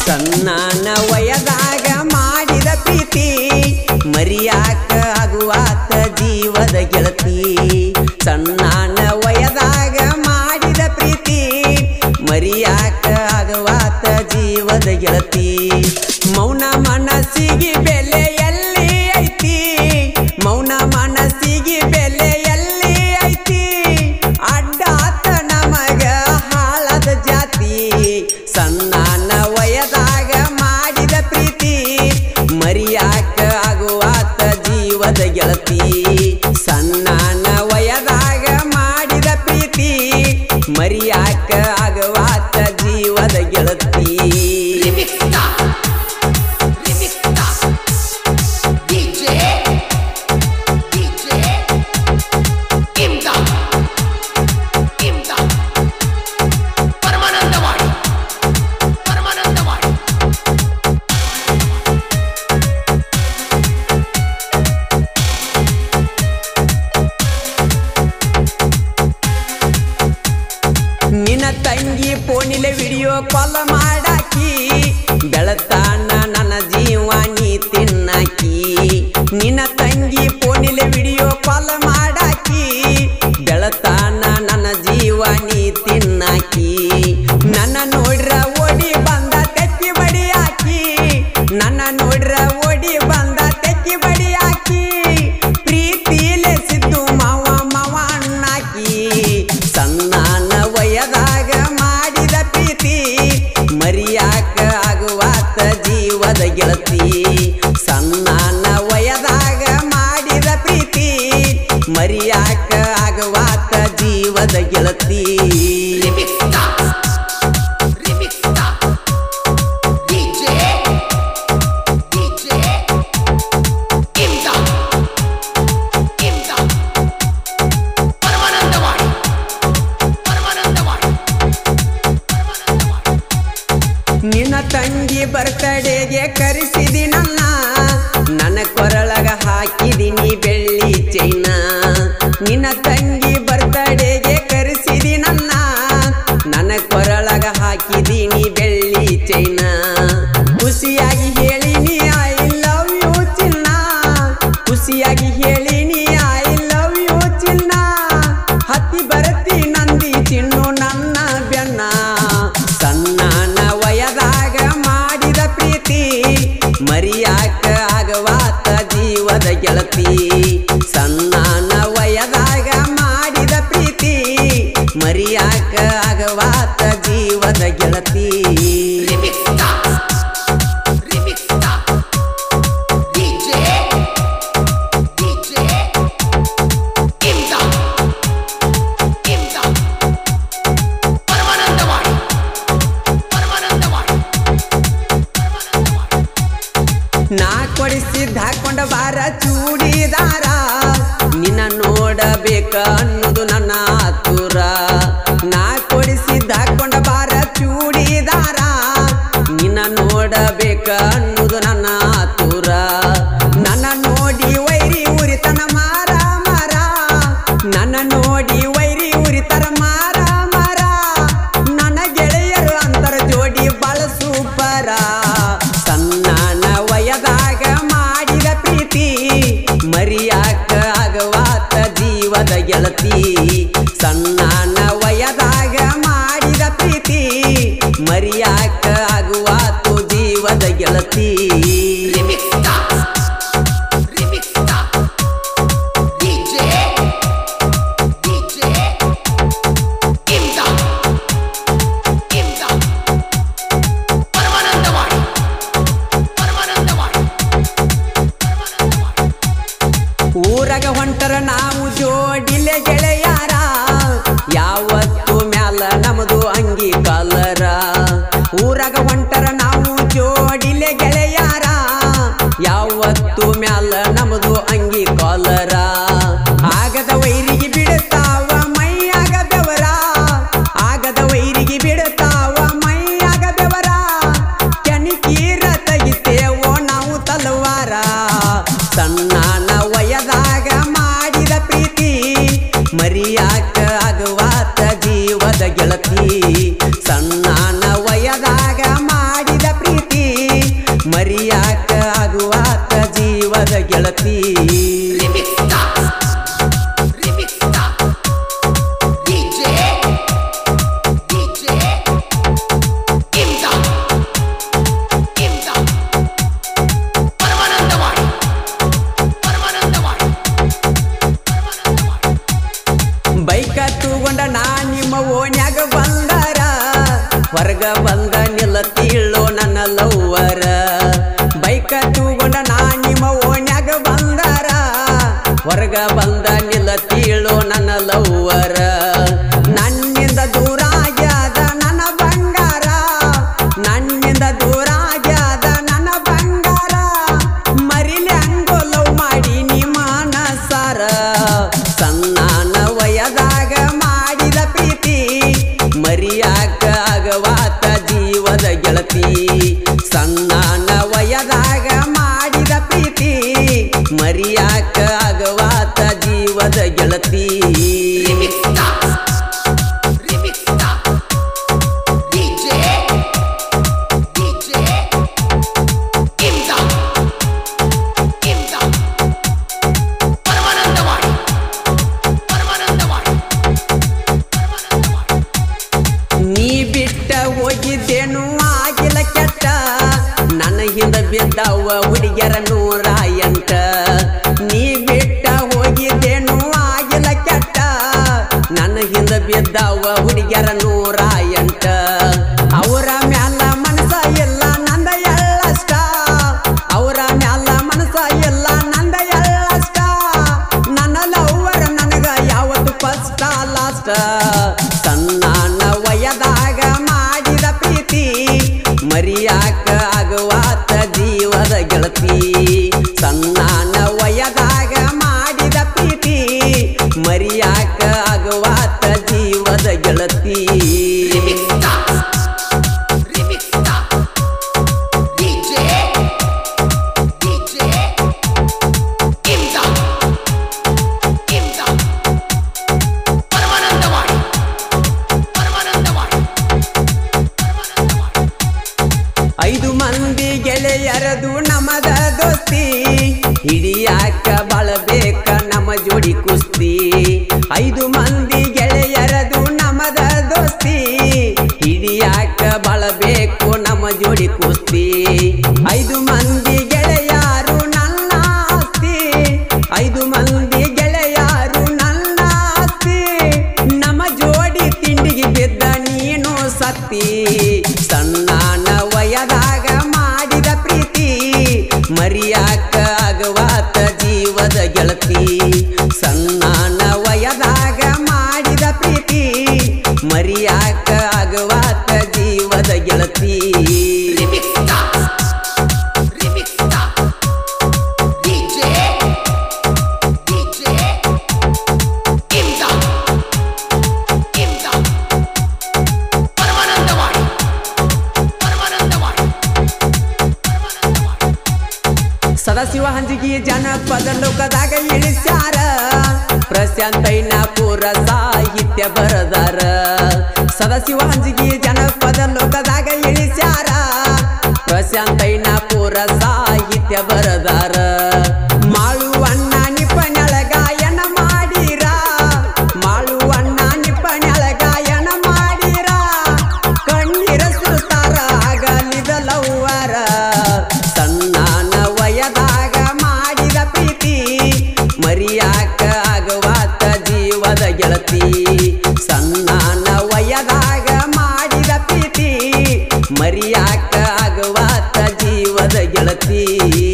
ಸಣ್ಣನ ವಯದಾಗ ಮಾಡಿದ ಪ್ರೀತಿ ಮರಿಯಾಕ ಆಗುವಾತ ಜೀವದ ಗೆಳತಿ ಸಣ್ಣನ ವಯದಾಗ ಮಾಡಿದ ಪ್ರೀತಿ ಮರಿಯಾಕ ಆಗುವಾತ ಜೀವದ ಗೆಳತಿ ಮೌನ ಮನಸ್ಸಿಗೆ ಬೆಲೆ ಎಲ್ಲಿ ಐತಿ ಮೌನ ಮನಸ್ಸಿಗೆ ಬೆಲೆ ಎಲ್ಲಿ ಐತಿ ಅಡ್ಡಾತ ನಮಗ ಹಾಳದ ಜಾತಿ ಸಣ್ಣನ ವಯದಾಗ ಮಾಡಿದ ಪ್ರೀತಿ ಮರಿಯಾಕ ಆಗುವಾತ ಜೀವದ ಗೆಳತಿ ಸಣ್ಣನ ವಯದಾಗ ಮಾಡಿದ ಪ್ರೀತಿ ಮರಿಯಾಕ ಆಗುವಾತ ಜೀವದ ಗೆಳತಿ Remixta. Remixta. DJ. DJ. Imda. Imda. Paramanandawadi Paramanandawadi ನಿನ್ನ ತಂಗಿ ಫೋನಿಲೆ ವಿಡಿಯೋ ಕಾಲ್ ಮಾಡಾಕಿ ಬೆಳತಾನ ನನ್ನ ಜೀವ ನೀ ತಿನ್ನಾಕಿ ನಿನ್ನ ತಂಗಿ ಫೋನಿಲೆ ವಿಡಿಯೋ ಕಾಲ್ ಮಾಡಾಕಿ ಬೆಳತಾನ ನನ್ನ ಜೀವ ನೀ ತಿನ್ನಾಕಿ ನನ್ನ ನೋಡ್ರ ಓಡಿ ಬಂದ ತೆಕ್ಕಿ ಬಡಿ ಹಾಕಿ ನನ್ನ ನೋಡ್ರ ಓಡಿ ಬಂದ ತೆಕ್ಕಿ ಬಡಿ ಹಾಕಿ ಪ್ರೀತಿಲೆ ಸಿದ್ದು ಮಾವ ಮಾವ ಅಣ್ಣಾಕಿ ಸಣ್ಣನ ವಯದಾಗ ಮಾಡಿದ ಪ್ರೀತಿ ಮರಿಯಾಕ ಆಗುವಾತ ಜೀವದ ಗೆಳತಿ ಸಣ್ಣನ ವಯದಾಗ ಮಾಡಿದ ಪ್ರೀತಿ ಮರಿಯಾಕ ಆಗುವಾತ ಜೀವದ ಗೆಳತಿ Remixta. Remixta. DJ. DJ. Imda. Imda. Paramanandawadi Paramanandawadi Paramanandawadi ನಿನ್ನ ತಂಗಿ ಬರ್ತಡೆಗೆ ಕರೆಸಿದಿ ನನ್ನ ನನ್ನ ಕೊರಳಗ ಹಾಕಿದಿನಿ ಬೆಳ್ಳಿ ಚೈನ ನಿನ್ನ ತಂಗಿ ಬರ್ತಡೆಗೆ ಕರೆಸಿದಿ ನನ್ನ ನನ್ನ ಕೊರಳಗ ಹಾಕಿದಿನಿ ಬೆಳ್ಳಿ ಚೈನ ಖುಷಿಯಾಗಿ ಹೇಳಿನಿ ಐ ಲವ್ ಯು ಚಿನ್ನ ಖುಷಿಯಾಗಿ ಹೇಳಿನಿ ಐ ಲವ್ ಯು ಚಿನ್ನ ಹತ್ತಿ ಬರತಿ ನಂದಿ ಚಿನ್ನು ನನ್ನ ಬೆನ್ನ ಸಣ್ಣನ ವಯದಾಗ ಮಾಡಿದ ಪ್ರೀತಿ ಮರಿಯಾಕ ಆಗವಾತ ಜೀವದ ಗೆಳತಿ ಸಣ್ಣನ ವಯದಾಗ ಮಾಡಿದ ಪ್ರೀತಿ ಮರಿಯಾಕ ಆಗವಾತ ಜೀವದ ಗೆಳತಿ Remixta. Remixta. DJ. DJ. Imda. Imda. Paramanandawadi Paramanandawadi Paramanandawadi ನಾ ಕೊಡಿಸಿದ್ದ ಹಾಕೊಂಡ ಬಾರ ಚೂಡಿದಾರ ನಿನ್ನ ನೋಡಬೇಕ ಅನ್ನೋದು ನನ್ನ ಆತುರ ನಾ ಕೊಡಿಸಿದ್ದ ಹಾಕೊಂಡ ಬಾರ ಚೂಡಿದಾರ ನಿನ್ನ ನೋಡಬೇಕ ಅನ್ನೋದು ನನ್ನ ಆತುರ ನನ್ನ ನೋಡಿ ವೈರಿ ಉರಿತನ ಮಾರ ಮಾರ ನನ್ನ ನೋಡಿ ವೈರಿ ಉರಿತರ ಮಾರ ಮಾರ ನನ್ನ ಗೆಳೆಯರು ಅಂತರ ಜೋಡಿ ಬಾಳ ಸೂಪರ ಸಣ್ಣನ ವಯದಾಗ ಮಾಡಿದ ಪ್ರೀತಿ ಮರಿಯಾಕ ಆಗವಾತ ಜೀವದ ಗೆಳತಿ ಸಣ್ಣನ ವಯದಾಗ ಮಾಡಿದ ಪ್ರೀತಿ ಮರಿಯಾಕ ಆಗುವಾತು ಜೀವದ ಗೆಳತಿ Remixta. Remixta. DJ. DJ. Imda. Imda. Paramanandawadi Paramanandawadi Paramanandawadi ಊರಾಗ ಹೊಂಟರ ನಾವು ಜೋಡಿಲೆ ಗೆಳೆಯಾರ ಯಾವತ್ತು ಮ್ಯಾಲ ನಮದು ಅಂಗಿ ಕಲರ ಊರಾಗ ಹೊಂಟರ ನಾವು ಜೋಡಿಲೆ ಗೆಳೆಯಾರ ಯಾವತ್ತು ಮ್ಯಾಲ ನಮದು ಅಂಗಿ ಕಾಲರ ಆಗದ ವೈರಿಗೆ ಬಿಡುತ್ತಾವ ಮೈಯಾಗ ಬೆವರ ಆಗದ ವೈರಿಗೆ ಬಿಡುತ್ತಾವ ಮೈಯಾಗ ಬೆವರ ಕೆಣಕೀರ ತೆಗಿತೇವೋ ನಾವು ತಲವಾರ ಸಣ್ಣನ ವಯದಾಗ ಮಾಡಿದ ಪ್ರೀತಿ ಮರಿಯಾಕ ಆಗುವಾತ ಜೀವದ ಗೆಳತಿ ಸಣ್ಣನ ವಯದಾಗ ಮಾಡಿದ ಪ್ರೀತಿ ಗೆಳತಿ Remix Stars. Remix Stars. DJ. DJ. Imdad. Imdad. Paramanandawadi. Paramanandawadi. Paramanandawadi. ಬೈಕ ತಗೊಂಡ ನಾ ನಿಮ್ಮ ಓಣ್ಯಾಗ ಬಂದಾರ ಹೊರಗ ಬಂದ ನಿಲ್ಲತಿಳ್ಳೋ ನನ್ನ ಲವ್ವರ ಬೈಕ ತಗೊಂಡ ನಾ ನಿಮ್ಮ ಓಣ್ಯಾಗ ಬಂದಾರ ಹೊರಗ ಬಂದ ನಿಲ್ಲತಿಳ್ಳೋ ನನ್ನ ಲವ್ವರ ನನ್ನಿಂದ ದೂರ ಆಗ್ಯಾದ ನನ್ನ ಬಂಗಾರ ನನ್ನಿಂದ ದೂರ ಆಗ್ಯಾದ ನನ್ನ ಬಂಗಾರ ಮರಿಲಿ ಹಂಗೋ ಲವ್ ಮಾಡಿ ನೀ ಮಾನಸಾರ ಸಣ್ಣನ ವಯದಾಗ ಮಾಡಿದ ಪ್ರೀತಿ ಮರಿಯಾಕ ಆಗವಾತ ಜೀವದ ಗೆಳತಿ ಸಣ್ಣನ ವಯದಾಗ ಮಾಡಿದ ಪ್ರೀತಿ ಮರಿಯಾಕ ಆಗವಾತ ಜೀವದ ಗೆಳತಿ Remix Stars. Remix Stars. DJ. DJ. Imdad. Imdad. Paramanandawadi. Paramanandawadi. Paramanandawadi. ನೀ ಬಿಟ್ಟ ಹೋಗಿದ್ದೇನು ಆಗಿಲ್ಲ ಕೆಟ್ಟ ನನ್ನ ಹಿಂದ ಬಿದ್ದವ ಹುಡುಗಿಯರ ನೂರ ಎಂಟ ನೀ ಬಿಟ್ಟ ಹೋಗಿದ್ದೇನು ಆಗಿಲ್ಲ ಕೆಟ್ಟ ನನ್ನ ಹಿಂದ ಬಿದ್ದವ ಹುಡುಗಿಯರ ನೂರ ಎಂಟ ಅವರ ಮ್ಯಾಲ ಮನಸ ಇಲ್ಲ ನಂದ ಎಳ್ಳಷ್ಟ ಅವರ ಮ್ಯಾಲ ಮನಸ ಇಲ್ಲ ನಂದ ಎಳ್ಳಷ್ಟ ನನ್ನ ಲವ್ವರ ನನಗ ಯಾವತ್ತು ಫಸ್ಟ್ ಲಾಸ್ಟ್ ಸಣ್ಣನ ವಯದಾಗ ಮಾಡಿದ ಪ್ರೀತಿ ಮರಿಯಾಕ ಆಗುವಾತ ಜೀವದ ಗೆಳತಿ ಸಣ್ಣನ ವಯದಾಗ ಮಾಡಿದ ಪ್ರೀತಿ ಮರಿಯಾಕ ಆಗುವಾತ ಜೀವದ ಗೆಳತಿ Remix Stars. Remix Stars. DJ. DJ. Imdad. Imdad. Paramanandawadi. Paramanandawadi. Paramanandawadi. ಐದು ಮಂದಿ ಗೆಳೆಯರದು ನಮದ ದೋಸ್ತಿ ಹಿಡಿಯಾಕ ಬಳಬೇಕ ನಮ್ಮ ಜೋಡಿ ಕುಸ್ತಿ ಐದು ಮಂದಿ ಗೆಳೆಯರದು ನಮದ ದೋಸ್ತಿ ಹಿಡಿಯಾಕ ಬಳಬೇಕು ನಮ್ಮ ಜೋಡಿ ಕುಸ್ತಿ ಐದು ಮಂದಿ ಗೆಳೆಯರು ನನ್ನ ಆಸ್ತಿ ಐದು ಮಂದಿ ಗೆಳೆಯರು ನನ್ನ ಆಸ್ತಿ ನಮ್ಮ ಜೋಡಿ ತಿಂಡಿಗೆ ಬಿದ್ದ ನೀನು ಸತ್ತಿ ಸಣ್ಣನ ವಯದಾಗ ಮಾಡಿದ ಪ್ರೀತಿ ಮರಿಯಾಕ ಆಗವಾತ ಜೀವದ ಗೆಳತಿ ಸಣ್ಣನ ವಯದಾಗ ಮಾಡಿದ ಪ್ರೀತಿ ಮರಿಯಾಕ ಆಗವಾತ ಜೀವದ ಗೆಳತಿ Remix Stars. Remix Stars. DJ. DJ. Imdad. Imdad. Paramanandawadi. Paramanandawadi. Paramanandawadi. Sadashiva ಹಂಜಿಗಿ ಜನಪದ ಲೋಕದಾಗ ಇಳಿಸ್ಯಾರ ಪ್ರಶಾಂತೈನಾಪುರ ಸಾಹಿತ್ಯ ಬರದಾರ ಸದಾಶಿವ ಹಂಜಿಗಿ ಜನಪದ ಲೋಕದಾಗ ಇಳಿಸ್ಯಾರ ಪ್ರಶಾಂತೈನಾಪುರ ಸಾಹಿತ್ಯ ಬರದಾರ ಮಾಳುವಣ್ಣ ನಿಪಣಳ ಗಾಯನ ಮಾಡಿರ ಮಾಳುವಣ್ಣ ನಿಪಣಳ ಗಾಯನ ಮಾಡಿರ ಕಣ್ಣೀರ ಸುತ್ತಾರ ಆಗಲಿದ ಲವ್ವರ ಸಣ್ಣನ ವಯದಾಗ ಮಾಡಿದ ಪ್ರೀತಿ ಮರಿಯಾಕ ಆಗವಾತ ಜೀವದ ಗೆಳತಿ ಸಣ್ಣನ ವಯದಾಗ ಮಾಡಿದ ಪ್ರೀತಿ ಮರಿಯಾಕ ಆಗವಾತ ಜೀವದ ಗೆಳತಿ